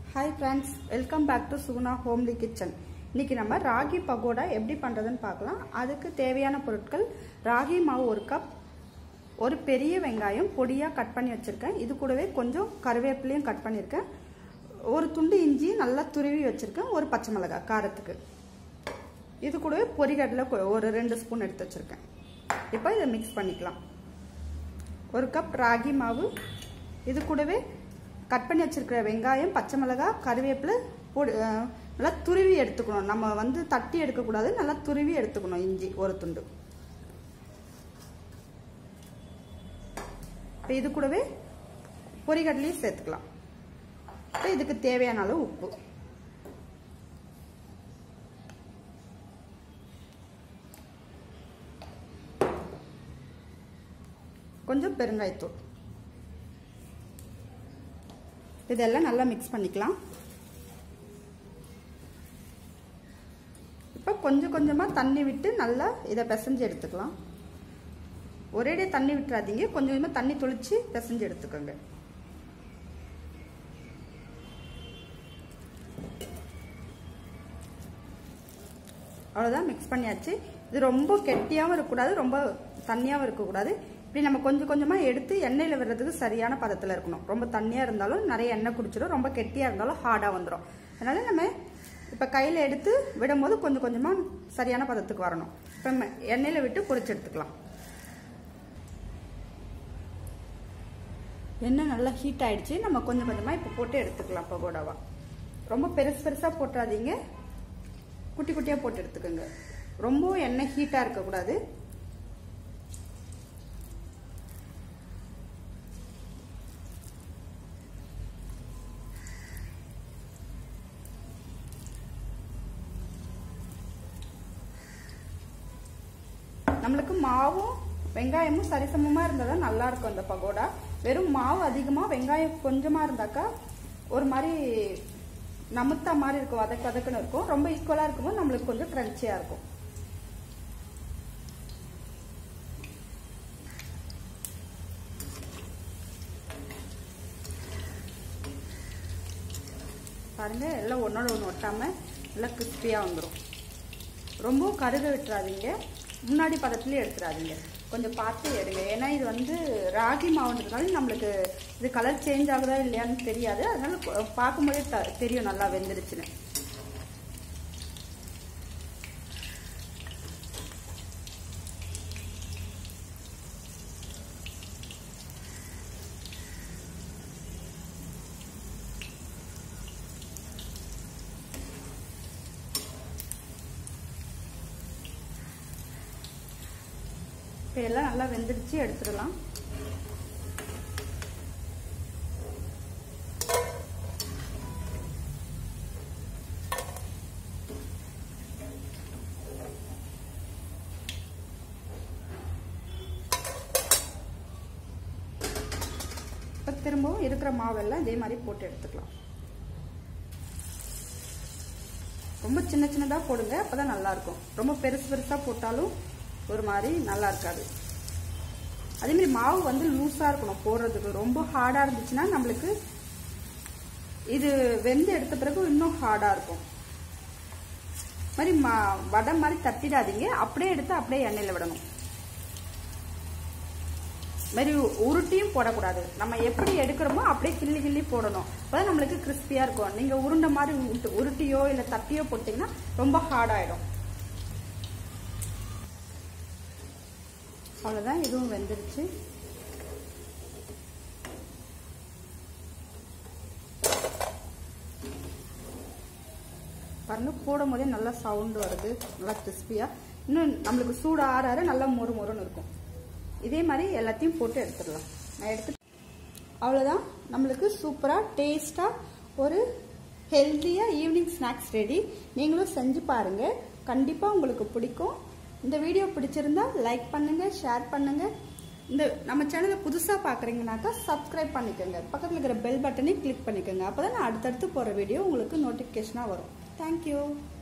hi friends welcome back to Suguna homely kitchen இன்னைக்கு நம்ம ராகி பகோடா எப்படி பண்ணுறதுன்னு பார்க்கலாம் அதுக்கு தேவையான பொருட்கள் ராகி மாவு ஒரு கப் ஒரு பெரிய வெங்காயம் பொடியாக கட் பண்ணி வச்சுருக்கேன் இது கூடவே கொஞ்சம் கருவேப்பிலையும் கட் பண்ணியிருக்கேன் ஒரு துண்டு இஞ்சி நல்லா துருவி வச்சுருக்கேன் ஒரு பச்சை மிளகாய் காரத்துக்கு இது கூடவே பொரிகடலை கொ- ஒரு ரெண்டு ஸ்பூன் எடுத்து வச்சுருக்கேன் இப்போ இதை மிக்ஸ் பண்ணிக்கலாம் ஒரு கப் ராகி மாவு இது கூடவே கட் பண்ணி வச்சிருக்கிற வெங்காயம் பச்சை மிளகாய் கருவேப்பிலை பொடி அஹ், நல்லா துருவி எடுத்துக்கணும் நம்ம வந்து தட்டி எடுக்கக்கூடாது நல்லா துருவி எடுத்துக்கணும் இஞ்சி ஒரு துண்டு இப்போ இது கூடவே பொரிகடலையும் சேர்த்துக்கலாம் இப்போ இதுக்கு தேவையான அளவு உப்பு கொஞ்சம் பெருங்காயத்தூள் இதெல்லாம் நல்லா மிக்ஸ் பண்ணிக்கலாம் இப்போ கொஞ்சம் கொஞ்சமாக தண்ணி விட்டு நல்லா இதை பிசைஞ்சு எடுத்துக்கலாம் ஒரேடியே தண்ணி விட்டுறாதீங்க கொஞ்சம் கொஞ்சமாக தண்ணி தொளிச்சு பிசைஞ்சு எடுத்துக்கோங்க அவ்வளோதான் மிக்ஸ் பண்ணியாச்சு இது ரொம்ப கெட்டியாகவும் இருக்கக்கூடாது ரொம்ப தண்ணியாகவும் இருக்கக்கூடாது இப்படி நம்ம கொஞ்சம் கொஞ்சமாக எடுத்து எண்ணெயில் விடுறதுக்கு சரியான பதத்தில் இருக்கணும் ரொம்ப தண்ணியாக இருந்தாலும் நிறைய எண்ணெய் குடிச்சிடும் ரொம்ப கெட்டியாக இருந்தாலும் ஹார்டாக வந்துடும் அதனால நம்ம இப்போ கையில் எடுத்து விடும்போது கொஞ்சம் கொஞ்சமாக சரியான பதத்துக்கு வரணும் இப்போ நம்ம எண்ணெயில் விட்டு பொரிச்சு எடுத்துக்கலாம் எண்ணெய் நல்லா ஹீட் ஆயிடுச்சு நம்ம கொஞ்சம் கொஞ்சமாக இப்போ போட்டு எடுத்துக்கலாம் பகோடாவா ரொம்ப பெருசு பெருசாக போட்டுறாதீங்க குட்டி குட்டியாக போட்டு எடுத்துக்கோங்க ரொம்ப எண்ணெய் ஹீட்டாக இருக்கக்கூடாது நம்மளுக்கு மாவும் வெங்காயமும் சரிசமமாக இருந்தால் தான் நல்லா இருக்கும் அந்த பகோடா வெறும் மாவு அதிகமாக வெங்காயம் கொஞ்சமாக இருந்தாக்கா ஒரு மாதிரி நமுத்தா மாதிரி இருக்கும் வதக்கு வதக்குன்னு இருக்கும் ரொம்ப ஈக்குவலாக இருக்கும்போது நம்மளுக்கு கொஞ்சம் க்ரன்ச்சியாக இருக்கும் பாருங்க எல்லாம் ஒன்னோட ஒன்று ஒட்டாமல் நல்லா கிறிஸ்பியாக வந்துடும் ரொம்ப கருக விட்டுறாதீங்க முன்னாடி பதத்துலேயே எடுத்துடாதீங்க கொஞ்சம் பார்த்து எடுங்க ஏன்னா இது வந்து ராகி மாவுன்றதுனால நம்மளுக்கு இது கலர் சேஞ்ச் ஆகுதா இல்லையான்னு தெரியாது அதனால கொ- பார்க்கும்போதே த- தெரியும் நல்லா வெந்துருச்சுன்னு இப்போ எல்லாம் நல்லா வெந்துருச்சு எடுத்துடலாம் இப்போ திரும்பவும் இருக்கிற மாவெல்லாம் இதே மாதிரி போட்டு எடுத்துக்கலாம் ரொம்ப சின்ன சின்னதாக போடுங்க அப்பதான் நல்லா இருக்கும் ரொம்ப பெருசு பெருசாக போட்டாலும் ஒரு மாதிரி நல்லா இருக்காது அதே மாதிரி மாவு வந்து லூஸாக இருக்கணும் போடுறதுக்கு ரொம்ப ஹார்டாக இருந்துச்சுன்னா நம்மளுக்கு இது வெந்து எடுத்த பிறகு இன்னும் ஹார்டாக இருக்கும் மாதிரி மா வடை மாதிரி தட்டிடாதீங்க அப்படியே எடுத்து அப்படியே எண்ணெயில் விடணும் மாதிரி உருட்டியும் போடக்கூடாது நம்ம எப்படி எடுக்கிறோமோ அப்படியே கிள்ளி கிள்ளி போடணும் அப்பதான் நம்மளுக்கு கிறிஸ்பியா இருக்கும் நீங்க உருண்டை மாதிரி உருட்டு- உருட்டியோ இல்ல தட்டியோ போட்டீங்கன்னா ரொம்ப ஹார்ட் ஆயிடும் அவ்வளவுதான் இதுவும் வெந்துருச்சு பாருங்க போடும் போதே நல்லா சவுண்ட் வருது நல்லா கிறிஸ்பியா இன்னும் நம்மளுக்கு சூடு ஆற ஆற நல்லா மொறு மொறுன்னு இருக்கும் இதே மாதிரி எல்லாத்தையும் போட்டு எடுத்துடலாம் நான் எடுத்து அவ்வளோதான் நம்மளுக்கு சூப்பராக டேஸ்ட்டாக ஒரு ஹெல்த்தியாக ஈவினிங் ஸ்நாக்ஸ் ரெடி நீங்களும் செஞ்சு பாருங்கள் கண்டிப்பாக உங்களுக்கு பிடிக்கும் இந்த வீடியோ பிடிச்சிருந்தா லைக் பண்ணுங்கள் ஷேர் பண்ணுங்கள் இந்த நம்ம சேனலை புதுசாக பார்க்குறீங்கனாக்கா சப்ஸ்கிரைப் பண்ணிக்கோங்க பக்கத்தில் இருக்கிற பெல் பட்டனையும் கிளிக் பண்ணிக்கோங்க அப்போ தான் நான் அடுத்தடுத்து போகிற வீடியோ உங்களுக்கு நோட்டிஃபிகேஷனாக வரும் தேங்க்யூ